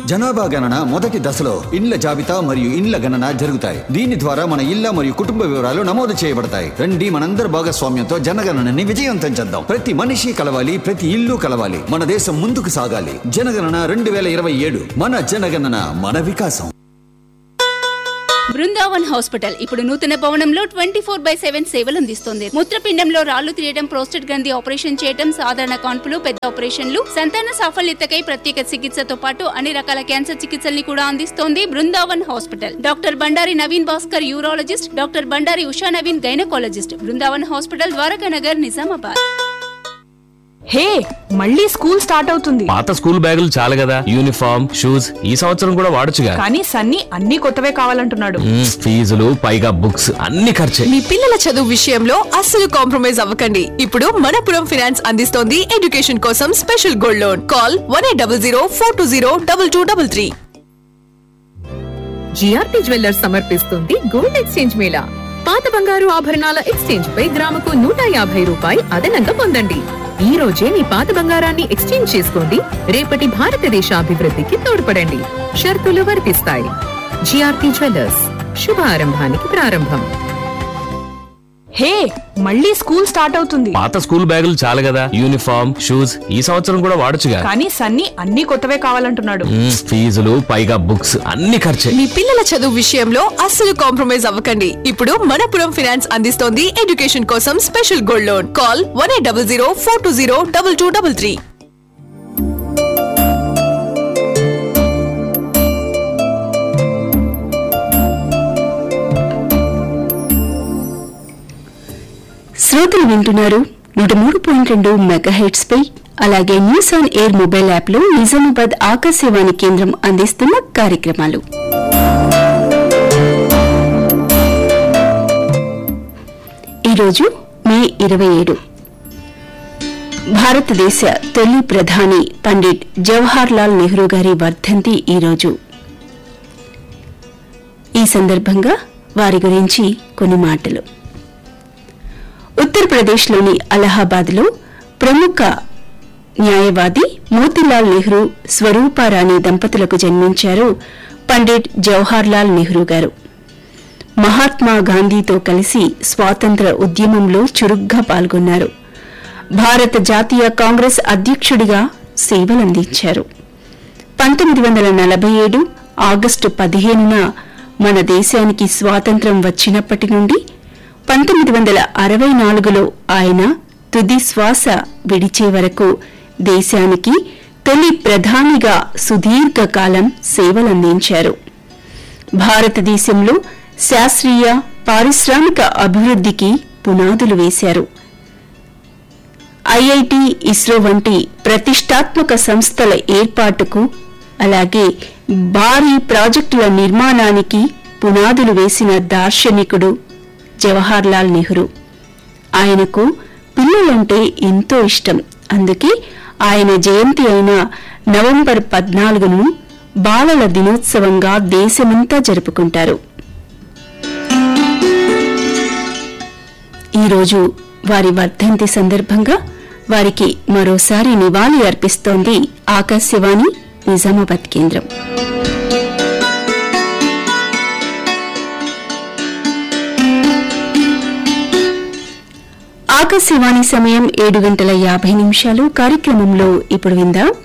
జనాభా గణన మొదటి దశలో ఇండ్ల జాబితా మరియు ఇండ్ల గణన జరుగుతాయి దీని ద్వారా మన ఇళ్ల మరియు కుటుంబ వివరాలు నమోదు చేయబడతాయి రండి మనందరి భాగస్వామ్యంతో జనగణనని విజయవంతం చేద్దాం ప్రతి మనిషి కలవాలి ప్రతి ఇల్లు కలవాలి మన దేశం ముందుకు సాగాలి జనగణన రెండు వేల ఇరవై ఏడు మన జనగణన మన వికాసం బృందావన్ హాస్పిటల్ ఇప్పుడు నూతన భవనంలో ట్వంటీ ఫోర్ బై సెవెన్ సేవలు అందిస్తుంది మూత్రపిండంలో రాళ్లు తీయడం ప్రోస్టెట్ గ్రంథి ఆపరేషన్ చేయడం సాధారణ కాన్పులు పెద్ద ఆపరేషన్లు సంతాన సాఫల్యతకై ప్రత్యేక చికిత్సతో పాటు అన్ని రకాల క్యాన్సర్ చికిత్సల్ని కూడా అందిస్తోంది Brindavan hospital doctor Bandari Naveen Bhaskar urologist doctor Bandari Usha Naveen gynaecologist Brindavan hospital Dwaraka Nagar Nizamabad hey మళ్ళీ స్కూల్ స్టార్ట్ అవుతుంది పాత స్కూల్ బ్యాగులు చాలు కదా యూనిఫామ్ షూస్ ఈ సంవత్సరం కూడా వాడొచ్చుగా కానీ సన్నీ అన్ని కొత్తవే కావాలంటున్నాడు మ్మ్, ఫీజులు పైగా బుక్స్ అన్ని ఖర్చే మీ పిల్లల చదువు విషయంలో అస్సలు కాంప్రమైజ్ అవ్వకండి ఇప్పుడు మనపురం ఫినాన్స్ అందిస్తోంది ఎడ్యుకేషన్ కోసం special gold loan call one eight double zero four two zero double two double three GRP jewellers సమర్పిస్తుంది గోల్డ్ ఎక్స్చేంజ్ మేళా పాత బంగారు ఆభరణాల ఎక్స్చేంజ్ పై గ్రాముకు నూట యాభై రూపాయి అదనంగా పొందండి ఈ రోజే మీ పాత బంగారాన్ని ఎక్స్చేంజ్ చేసుకోండి రేపటి భారతదేశ అభివృద్ధికి తోడ్పడండి షరతులు వర్తిస్తాయి జిఆర్పి జ్యువెల్లర్స్ శుభారంభానికి ప్రారంభం హే మళ్ళీ స్కూల్ స్టార్ట్ అవుతుంది పాత స్కూల్ బ్యాగులు చాలు కదా యూనిఫామ్ షూస్ ఈ సంవత్సరం కూడా వాడొచ్చుగా కానీ సన్నీ అన్ని కొత్తవే కావాలంటున్నాడు మ్మ్, ఫీజులు పైగా బుక్స్ అన్ని ఖర్చే మీ పిల్లల చదువు విషయంలో అస్సలు కాంప్రమైజ్ అవ్వకండి ఇప్పుడు మనపురం ఫినాన్స్ అందిస్తోంది ఎడ్యుకేషన్ కోసం special gold loan call one eight double zero four two zero double two double three శ్రోతలు వింటున్నారు నూట మూడు పాయింట్ రెండు మెగాహెట్స్ పై అలాగే news on air mobile app లో నిజామాబాద్ ఆకాశవాణి కేంద్రం అందిస్తున్న కార్యక్రమాలు ఈరోజు మే ఇరవై ఏడు భారతదేశ తొలి ప్రధాని పండిట్ జవహర్ లాల్ నెహ్రూ గారి వర్ధంతి ఈరోజు ఈ సందర్భంగా వారి గురించి కొన్ని మాటలు ఉత్తరప్రదేశ్లోని అలహాబాద్లో ప్రముఖ న్యాయవాది మోతీలాల్ నెహ్రూ స్వరూపారాణి దంపతులకు జన్మించారు పండిట్ జవహర్లాల్ నెహ్రూ గారు మహాత్మా గాంధీతో కలిసి స్వాతంత్ర ఉద్యమంలో చురుగ్గా పాల్గొన్నారు భారత జాతీయ కాంగ్రెస్ అధ్యక్షుడిగా సేవలందించారు పంతొమ్మిది వందల నలభై ఏడు ఆగస్టు పదిహేనున మన దేశానికి స్వాతంత్ర్యం వచ్చినప్పటి నుండి పంతొమ్మిది వందల అరవై నాలుగులో ఆయన తుది శ్వాస విడిచే వరకు దేశానికి తొలి ప్రధానిగా సుదీర్ఘకాలం సేవలందించారు భారతదేశంలో శాస్త్రీయ పారిశ్రామిక అభివృద్ధికి పునాదులు వేశారు ఐఐటి ఇస్రో వంటి ప్రతిష్టాత్మక సంస్థల ఏర్పాటుకు అలాగే భారీ ప్రాజెక్టుల నిర్మాణానికి పునాదులు వేసిన దార్శనికుడు జవహర్లాల్ నెహ్రూ ఆయనకు పిల్లలంటే ఎంతో ఇష్టం అందుకే ఆయన జయంతి అయిన నవంబర్ పద్నాలుగును బాలల దినోత్సవంగా దేశమంతా జరుపుకుంటారు ఈరోజు వారి వర్ధంతి సందర్భంగా వారికి మరోసారి నివాళి అర్పిస్తోంది ఆకాశవాణి నిజామాబాద్ కేంద్రం ఆకాశవాణి సమయం ఏడు గంటల యాభై నిమిషాలు కార్యక్రమంలో ఇప్పుడు విందాం